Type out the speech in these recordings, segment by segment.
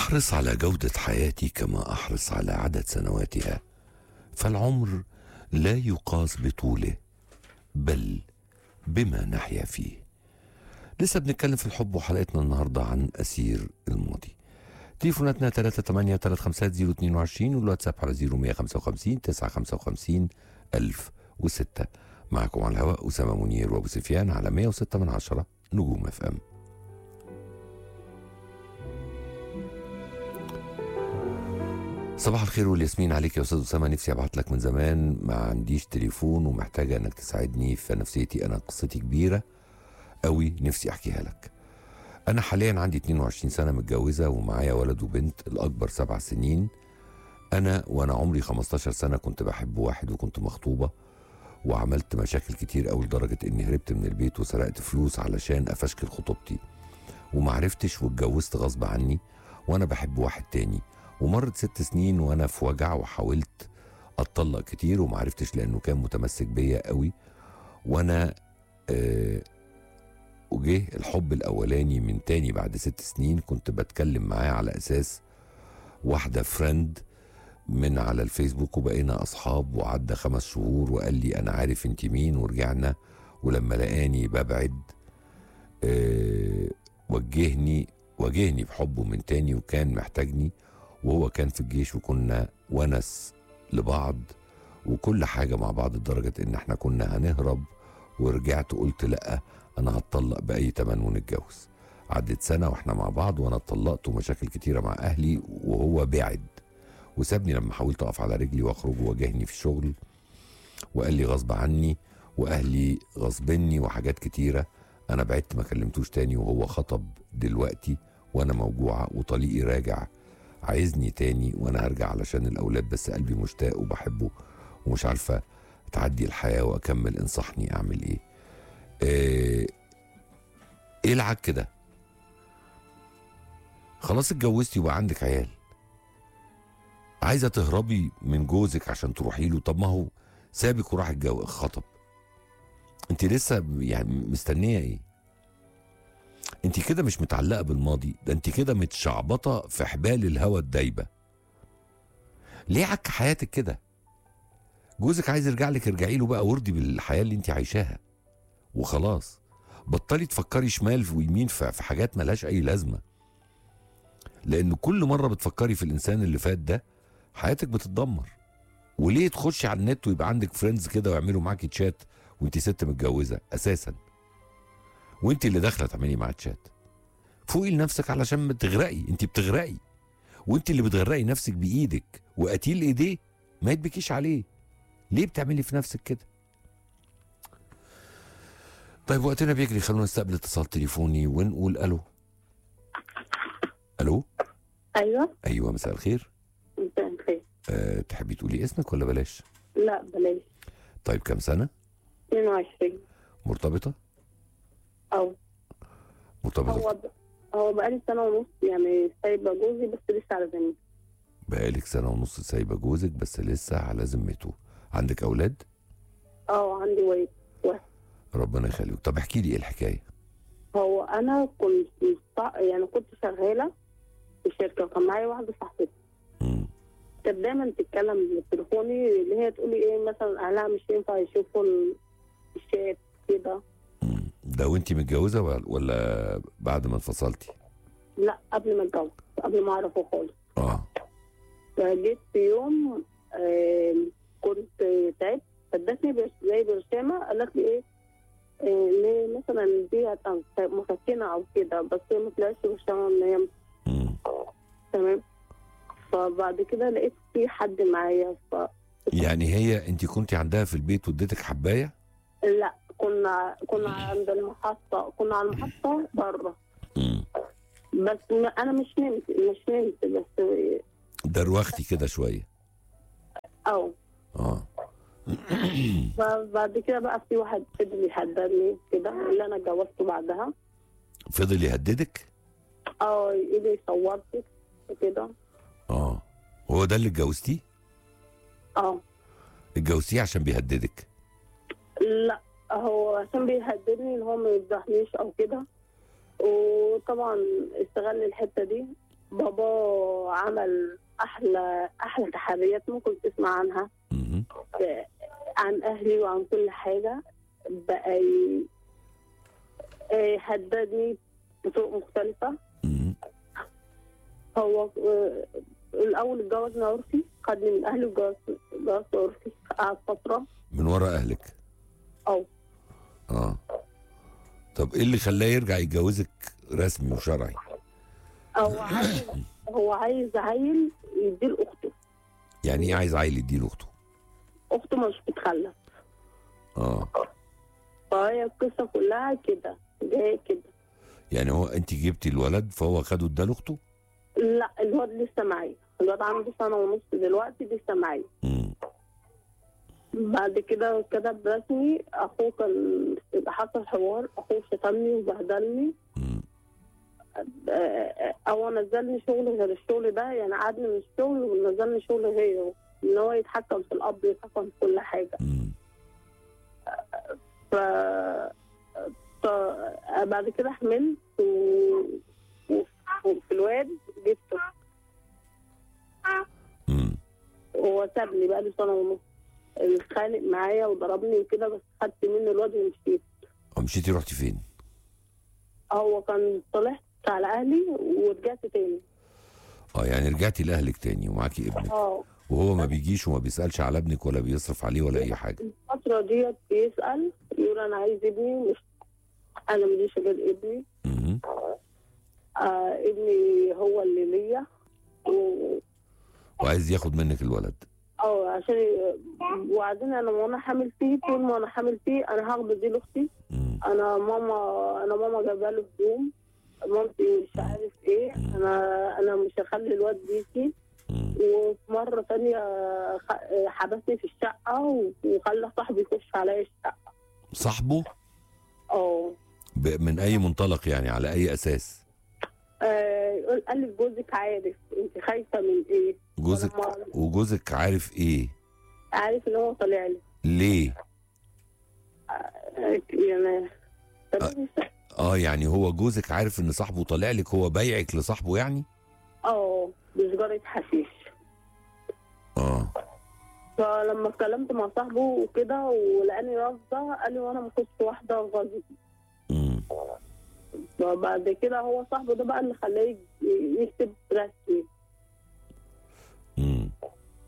احرص على جوده حياتي كما احرص على عدد سنواتها فالعمر لا يقاس بطوله بل بما نحيا فيه لسه بنتكلم في الحب وحلقتنا النهارده عن اسير الماضي تليفوناتنا 38 35 022 والواتساب على 0155 955 1006 معكم على الهواء أسامة منير وأبو سفيان على 106 من عشرة نجوم اف ام صباح الخير والياسمين عليك يا استاذ اسامه نفسي ابعت لك من زمان ما عنديش تليفون ومحتاجه انك تساعدني في نفسيتي انا قصتي كبيره قوي نفسي احكيها لك انا حاليا عندي 22 سنه متجوزه ومعايا ولد وبنت الاكبر سبع سنين انا وانا عمري 15 سنه كنت بحب واحد وكنت مخطوبه وعملت مشاكل كتير قوي لدرجه اني هربت من البيت وسرقت فلوس علشان افشكل خطوبتي ومعرفتش واتجوزت غصب عني وانا بحب واحد تاني ومرت ست سنين وانا في وجع وحاولت اتطلق كتير ومعرفتش لانه كان متمسك بيا قوي وانا آه وجه الحب الاولاني من تاني بعد ست سنين كنت بتكلم معاه على اساس واحده فريند من على الفيسبوك وبقينا اصحاب وعدى خمس شهور وقال لي انا عارف انت مين ورجعنا ولما لقاني ببعد أه وجهني واجهني بحبه من تاني وكان محتاجني وهو كان في الجيش وكنا ونس لبعض وكل حاجة مع بعض لدرجة ان احنا كنا هنهرب ورجعت قلت لا انا هتطلق باي تمن ونتجوز عدت سنة واحنا مع بعض وانا اتطلقت ومشاكل كتيرة مع اهلي وهو بعد وسابني لما حاولت اقف على رجلي واخرج وواجهني في الشغل وقال لي غصب عني واهلي غصبني وحاجات كتيره انا بعدت ما كلمتوش تاني وهو خطب دلوقتي وانا موجوعه وطليقي راجع عايزني تاني وانا هرجع علشان الاولاد بس قلبي مشتاق وبحبه ومش عارفه تعدي الحياه واكمل انصحني اعمل ايه ايه, إيه العك ده خلاص اتجوزتي وبقى عندك عيال عايزه تهربي من جوزك عشان تروحي له طب ما هو سابك وراح الجو خطب انت لسه يعني مستنيه ايه انت كده مش متعلقه بالماضي ده انت كده متشعبطه في حبال الهوى الدايبه ليه عك حياتك كده جوزك عايز يرجع لك ارجعي له بقى وارضي بالحياه اللي انت عايشاها وخلاص بطلي تفكري شمال ويمين في حاجات ملهاش اي لازمه لان كل مره بتفكري في الانسان اللي فات ده حياتك بتتدمر وليه تخشي على النت ويبقى عندك فريندز كده ويعملوا معاكي تشات وانت ست متجوزه اساسا وانت اللي داخله تعملي معاه تشات فوقي لنفسك علشان ما تغرقي انت بتغرقي وانت اللي بتغرقي نفسك بايدك وقتيل ايديه ما يتبكيش عليه ليه بتعملي في نفسك كده طيب وقتنا بيجري خلونا نستقبل اتصال تليفوني ونقول الو الو ايوه ايوه مساء الخير مساء الخير أه تحبي تقولي اسمك ولا بلاش لا بلاش طيب كم سنه 22 مرتبطه او مرتبطه هو ب... هو بقالي سنه ونص يعني سايبه جوزي بس لسه على ذمتي بقالك سنه ونص سايبه جوزك بس لسه على ذمته عندك اولاد اه عندي ولد واحد ربنا يخليك طب احكي لي ايه الحكايه هو انا كنت مست... يعني كنت شغاله في شركه وكان معايا واحده صاحبتي مم. كانت دايما تتكلم بالتليفوني اللي هي تقولي ايه مثلا اهلها مش ينفع يشوفوا ال- الشات كده مم. ده وانت متجوزه ولا- ولا بعد ما انفصلتي لا قبل ما اتجوز قبل ما اعرفه خالص اه فجيت في يوم آم، كنت تعبت فادتني برش- زي برشامه قالت لي ايه آه، ليه مثلا دي هت- مسكنه او كده بس هي ما طلعتش برشامه ان هي مم. تمام فبعد كده لقيت في حد معايا ف يعني هي انت كنت عندها في البيت واديتك حبايه لا كنا كنا عند المحطه كنا على المحطه بره مم. بس م- انا مش نمت مش نمت بس دروختي كده شويه او اه فبعد كده بقى في واحد فضل يهددني كده اللي انا اتجوزته بعدها فضل يهددك اه يقول لي صورتك كده اه هو ده اللي اتجوزتيه اه اتجوزتيه عشان بيهددك لا هو عشان بيهددني ان هو ما يفضحنيش او كده وطبعا استغل الحته دي بابا عمل احلى احلى تحريات ممكن تسمع عنها مهم. عن اهلي وعن كل حاجه بقى ي- آه، هددني بطرق مختلفه مهم. هو آه، الاول اتجوزنا عرفي خدني من اهلي وجوز جوز عرفي قعد فتره من ورا اهلك او اه طب ايه اللي خلاه يرجع يتجوزك رسمي وشرعي هو عايز هو عايز عيل يديه لاخته يعني ايه عايز عيل يديله اخته اخته مش بتخلف اه فهي القصه كلها كده جايه كده يعني هو انت جبتي الولد فهو خده اداله اخته لا الواد لسه معايا الواد عنده سنه ونص دلوقتي لسه معايا مم. بعد كده كتب رسمي اخوه كان حصل حوار اخوه شتمني وبهدلني مم. آه، او نزلني شغل غير الشغل ده يعني قعدني من الشغل ونزلني شغل غيره ان هو يتحكم في الاب يتحكم في كل حاجه مم. ف ف بعد كده حملت و... و... وفي الواد جبته مم. هو سابني بقى له سنه ونص اتخانق معايا وضربني وكده بس خدت منه الواد ومشيت اه مشيتي رحتي فين هو كان طلعت على اهلي ورجعت تاني اه يعني رجعتي لاهلك تاني ومعاكي ابنك اه وهو ما بيجيش وما بيسالش على ابنك ولا بيصرف عليه ولا اي حاجه الفترة ديت بيسأل يقول أنا عايز ابني مش أنا مليش غير ابني مهم. آه ابني هو اللي ليا و- وعايز ياخد منك الولد اه عشان وبعدين انا وانا حامل فيه طول ما انا حامل فيه انا هاخده دي لاختي مم. انا ماما انا ماما جايبه له هدوم مامتي مش عارف ايه انا انا مش هخلي الواد بيتي مم. وفي مره تانية خ- حبسني في الشقه وخلى صاحبي يخش عليا الشقه صاحبه اه ب- من اي منطلق يعني على اي اساس آه، يقول قال لي جوزك عارف انت خايفه من ايه؟ جوزك وأنا ما- وجوزك عارف ايه عارف ان هو طالع لي ليه آه، يعني طب- اه يعني هو جوزك عارف ان صاحبه طالع لك هو بايعك لصاحبه يعني اه بسجاره حشيش اه فلما اتكلمت مع صاحبه وكده ولقاني رافضه قال لي وانا ما كنتش واحده غلط مم. فبعد كده هو صاحبه ده بقى اللي خلاه يج- يكتب رسمي مم.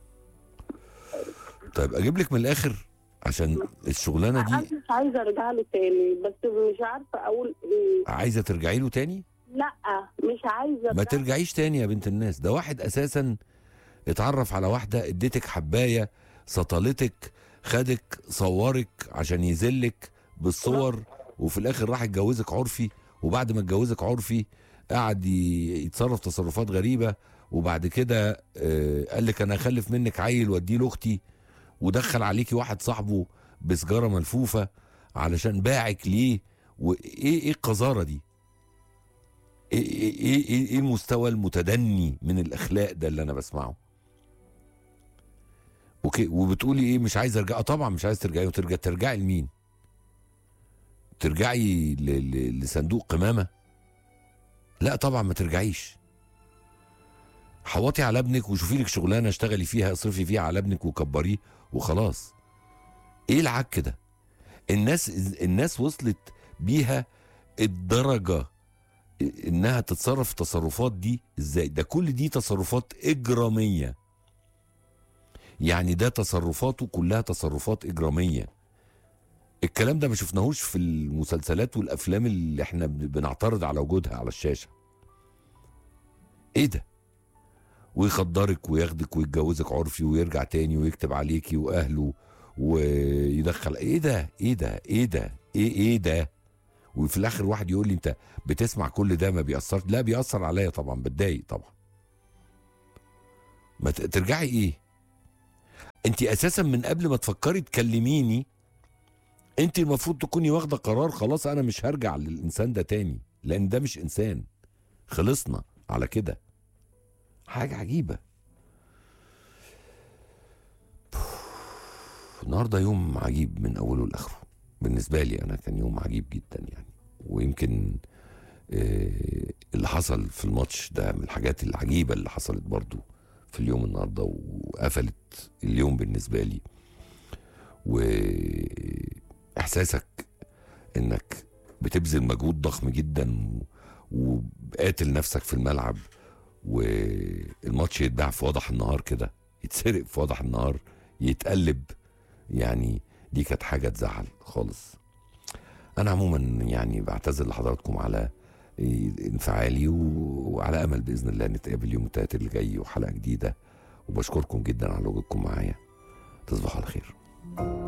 طيب اجيب لك من الاخر عشان الشغلانه انا دي مش عايزه ارجع له تاني بس مش عارفه اقول ايه عايزه ترجعي له تاني لا مش عايزه ما أرجع. ترجعيش تاني يا بنت الناس ده واحد اساسا اتعرف على واحده اديتك حبايه سطلتك خدك صورك عشان يذلك بالصور وفي الاخر راح اتجوزك عرفي وبعد ما اتجوزك عرفي قعد ي- يتصرف تصرفات غريبه وبعد كده آه، قال لك انا هخلف منك عيل واديه لاختي ودخل عليكي واحد صاحبه بسجاره ملفوفه علشان باعك ليه وايه ايه القذاره دي ايه ايه ايه ايه إيه المستوى المتدني من الاخلاق ده اللي انا بسمعه اوكي وبتقولي ايه مش عايز ارجع آه طبعا مش عايز ترجعي وترجع ترجعي لمين ترجعي ل... ل... لصندوق قمامه لا طبعا ما ترجعيش حوطي على ابنك وشوفي لك شغلانه اشتغلي فيها اصرفي فيها على ابنك وكبريه وخلاص ايه العك ده الناس الناس وصلت بيها الدرجه انها تتصرف التصرفات دي ازاي ده كل دي تصرفات اجراميه يعني ده تصرفاته كلها تصرفات اجراميه الكلام ده ما شفناهوش في المسلسلات والافلام اللي احنا بن- بنعترض على وجودها على الشاشه ايه ده ويخدرك وياخدك ويتجوزك عرفي ويرجع تاني ويكتب عليكي واهله ويدخل ايه ده ايه ده ايه ده ايه ايه ده وفي الاخر واحد يقول لي انت بتسمع كل ده ما بيأثرش لا بيأثر عليا طبعا بتضايق طبعا ما ت- ترجعي ايه انت اساسا من قبل ما تفكري تكلميني انت المفروض تكوني واخده قرار خلاص انا مش هرجع للانسان ده تاني لان ده مش انسان خلصنا على كده حاجه عجيبه النهارده يوم عجيب من اوله لاخره بالنسبه لي انا كان يوم عجيب جدا يعني ويمكن آه، اللي حصل في الماتش ده من الحاجات العجيبه اللي حصلت برضو في اليوم النهارده وقفلت اليوم بالنسبه لي واحساسك انك بتبذل مجهود ضخم جدا وقاتل نفسك في الملعب والماتش يتباع في وضح النهار كده يتسرق في وضح النهار يتقلب يعني دي كانت حاجه تزعل خالص انا عموما يعني بعتذر لحضراتكم على انفعالي و- وعلى امل باذن الله نتقابل يوم التلات اللي جاي وحلقه جديده وبشكركم جدا على وجودكم معايا تصبحوا على خير